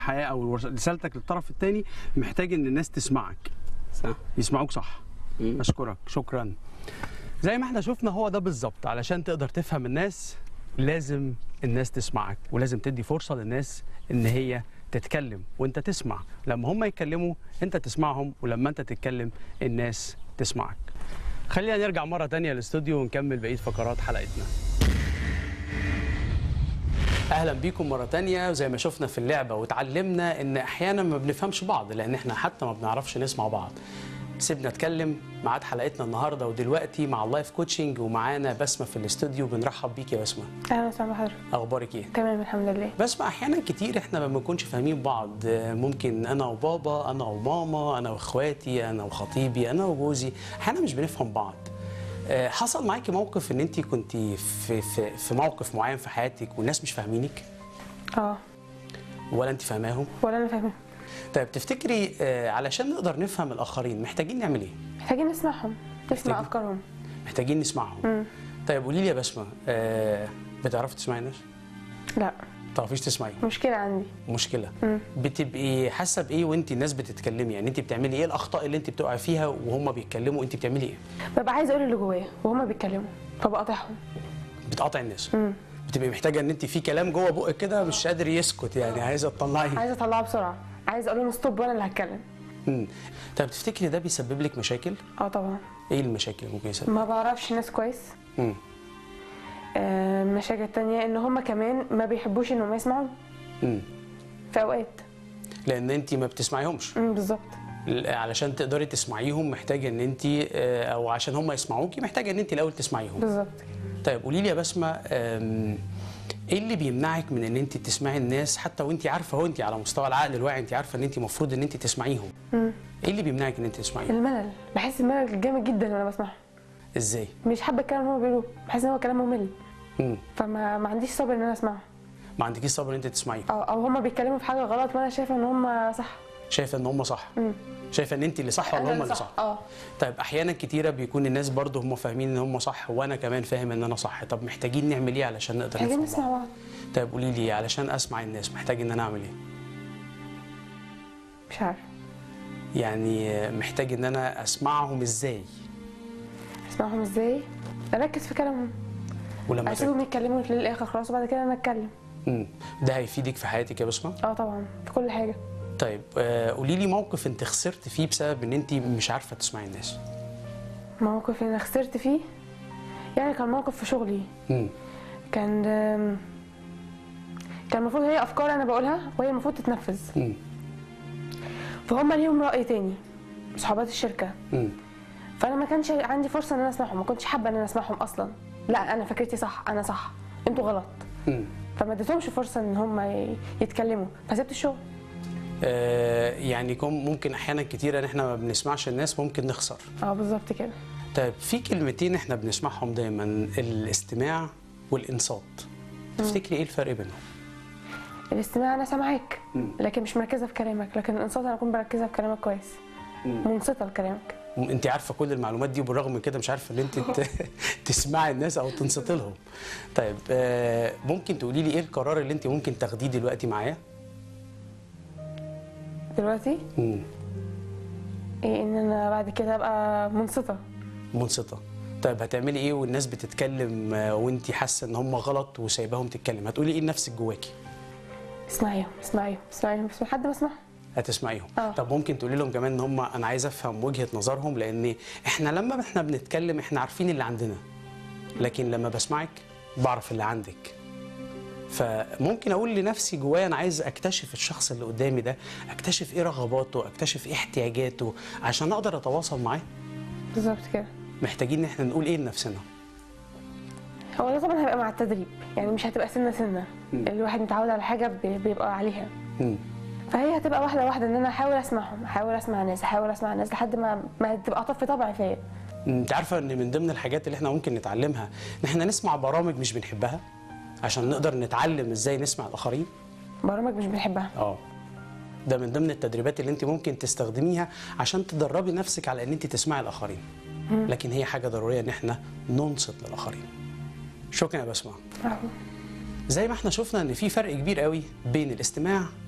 الحياه او رسالتك للطرف الثاني محتاج ان الناس تسمعك صح يسمعوك صح مم. اشكرك شكرا زي ما احنا شفنا هو ده بالظبط علشان تقدر تفهم الناس لازم الناس تسمعك ولازم تدي فرصه للناس ان هي تتكلم وانت تسمع لما هم يتكلموا انت تسمعهم ولما انت تتكلم الناس تسمعك خلينا نرجع مره تانية للاستوديو ونكمل بقيه فقرات حلقتنا اهلا بيكم مره تانية زي ما شفنا في اللعبه وتعلمنا ان احيانا ما بنفهمش بعض لان احنا حتى ما بنعرفش نسمع بعض سيبنا اتكلم ميعاد حلقتنا النهارده ودلوقتي مع اللايف كوتشنج ومعانا بسمه في الاستوديو بنرحب بيك يا بسمه اهلا وسهلا بحضرتك اخبارك ايه تمام الحمد لله بسمة احيانا كتير احنا ما بنكونش فاهمين بعض ممكن انا وبابا انا وماما انا واخواتي انا وخطيبي انا وجوزي احيانا مش بنفهم بعض آه، حصل معاكي موقف ان انت كنت في في في موقف معين في حياتك والناس مش فاهمينك اه ولا انت فاهماهم ولا انا فاهمه طيب تفتكري آه، علشان نقدر نفهم الاخرين محتاجين نعمل ايه محتاجين نسمعهم نسمع محتاجين. افكارهم محتاجين نسمعهم مم. طيب قولي لي يا بسمه آه، بتعرفي تسمعي الناس لا ما تعرفيش تسمعي مشكله عندي مشكله مم. بتبقي حاسه بايه وانت الناس بتتكلمي يعني انت بتعملي ايه الاخطاء اللي انت بتقعي فيها وهم بيتكلموا انت بتعملي ايه ببقى عايزه اقول اللي جوايا وهما بيتكلموا فبقاطعهم بتقاطع الناس مم. بتبقي محتاجه ان انت في كلام جوه بقك كده مش قادر يسكت يعني عايزه تطلعي عايزه اطلعه بسرعه عايزه اقول لهم ستوب وانا اللي هتكلم مم. طب تفتكري ده بيسبب لك مشاكل اه طبعا ايه المشاكل اللي ممكن يسبب ما بعرفش الناس كويس مم. آه مشاكل تانية ان هما كمان ما بيحبوش انهم يسمعوا مم. في اوقات لان انت ما بتسمعيهمش مم، بالظبط ل- علشان تقدري تسمعيهم محتاجه ان انت آه، او عشان هم يسمعوكي محتاجه ان انت الاول تسمعيهم بالظبط طيب قولي لي يا بسمه آم، ايه اللي بيمنعك من ان انت تسمعي الناس حتى وانت عارفه هو انت على مستوى العقل الواعي انت عارفه ان انت المفروض ان انت تسمعيهم مم. ايه اللي بيمنعك ان انت تسمعيهم الملل بحس الملل جامد جدا وانا بسمعهم ازاي مش حابه الكلام اللي هما بيقولوه بحس ان هو كلام ممل مم. فما ما عنديش صبر ان انا اسمعه ما عندكيش صبر ان انت تسمعيهم او او هما بيتكلموا في حاجه غلط وانا شايفه ان هما صح شايفه ان هم صح مم. شايفه ان انت اللي صح ولا أنا هم اللي صح اه طيب احيانا كتيره بيكون الناس برضه هم فاهمين ان هم صح وانا كمان فاهم ان انا صح طب محتاجين نعمل ايه علشان نقدر محتاجين نفهم نسمع بعض بعض طيب قولي لي علشان اسمع الناس محتاج ان انا اعمل ايه مش عارفه يعني محتاج ان انا اسمعهم ازاي اسمعهم ازاي اركز في كلامهم ولما اسيبهم يتكلموا للاخر خلاص وبعد كده انا اتكلم مم. ده هيفيدك في حياتك يا بسمه اه طبعا في كل حاجه طيب آه، قولي لي موقف انت خسرت فيه بسبب ان انت مش عارفه تسمعي الناس موقف انا خسرت فيه يعني كان موقف في شغلي مم. كان آم، كان المفروض هي افكار انا بقولها وهي المفروض تتنفذ مم. فهم ليهم راي تاني صحابات الشركه مم. فانا ما كانش عندي فرصه ان انا اسمعهم ما كنتش حابه ان انا اسمعهم اصلا لا انا فكرتي صح انا صح انتوا غلط مم. فما اديتهمش فرصه ان هم ي- يتكلموا فسبت الشغل آه، يعني كم ممكن احيانا كتير ان احنا ما بنسمعش الناس ممكن نخسر اه بالظبط كده طيب في كلمتين احنا بنسمعهم دايما الاستماع والانصات تفتكري ايه الفرق بينهم الاستماع انا سامعاك مم. لكن مش مركزه في كلامك لكن الانصات انا اكون مركزه في كلامك كويس منصته لكلامك انت عارفه كل المعلومات دي وبالرغم من كده مش عارفه ان انت ت- تسمعي الناس او تنصت لهم طيب آه، ممكن تقولي لي ايه القرار اللي انت ممكن تاخديه دلوقتي معايا دلوقتي مم. ايه ان انا بعد كده ابقى منصته منصته طيب هتعملي ايه والناس بتتكلم آه، وانت حاسه ان هم غلط وسايباهم تتكلم هتقولي ايه لنفسك جواكي اسمعيهم اسمعيهم اسمعيهم بس لحد ما اسمعهم هتسمعيهم آه. طب ممكن تقولي لهم كمان ان هم انا عايز افهم وجهه نظرهم لان احنا لما احنا بنتكلم احنا عارفين اللي عندنا لكن لما بسمعك بعرف اللي عندك فممكن اقول لنفسي جوايا انا عايز اكتشف الشخص اللي قدامي ده اكتشف ايه رغباته اكتشف ايه احتياجاته عشان اقدر اتواصل معاه بالظبط كده محتاجين ان احنا نقول ايه لنفسنا هو ده طبعا هيبقى مع التدريب يعني مش هتبقى سنه سنه مم. الواحد متعود على حاجه بي- بيبقى عليها مم. فهي هتبقى واحده واحده ان انا احاول اسمعهم احاول اسمع الناس احاول اسمع الناس لحد ما ما تبقى طف طبعي فيا انت عارفه ان من ضمن الحاجات اللي احنا ممكن نتعلمها ان احنا نسمع برامج مش بنحبها عشان نقدر نتعلم ازاي نسمع الاخرين برامج مش بنحبها اه ده من ضمن التدريبات اللي انت ممكن تستخدميها عشان تدربي نفسك على ان انت تسمعي الاخرين لكن هي حاجه ضروريه ان احنا ننصت للاخرين شكرا يا بسمه عفوا. زي ما احنا شفنا ان في فرق كبير قوي بين الاستماع